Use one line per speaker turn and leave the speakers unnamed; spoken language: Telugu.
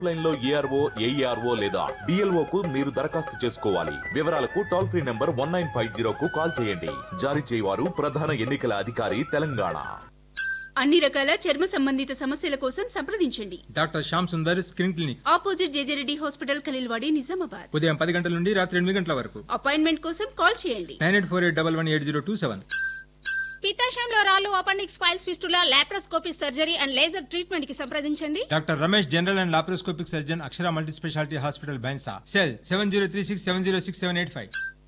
లైన్ లో ఏఆర్ఓ ఏఈఆర్ఓ లేదా డిఎల్ఓ కు మీరు దరఖాస్తు చేసుకోవాలి వివరాలకు toll free number one nine five zero కు కాల్ చేయండి జారీ చేయవారు ప్రధాన ఎన్నికల అధికారి తెలంగాణ
అన్ని రకాల చర్మ సంబంధిత సమస్యల కోసం సంప్రదించండి
doctor Shyam Sundar skin clinic
opposite J J Reddy hospital Khaleelwadi Nizamabad
ఉదయం పది గంటల నుండి రాత్రి ఎనిమిది గంటల వరకు
అపాయింట్మెంట్ కోసం కాల్ చేయండి
nine eight four eight double one eight zero two seven
పిత్తాశయంలో రాళ్ళు appendix piles fistula laparoscopy surgery and laser treatment కి సంప్రదించండి
doctor Ramesh general and laparoscopic surgeon Akshara multi speciality hospital Bhainsa cell seven zero three six seven zero six seven eight five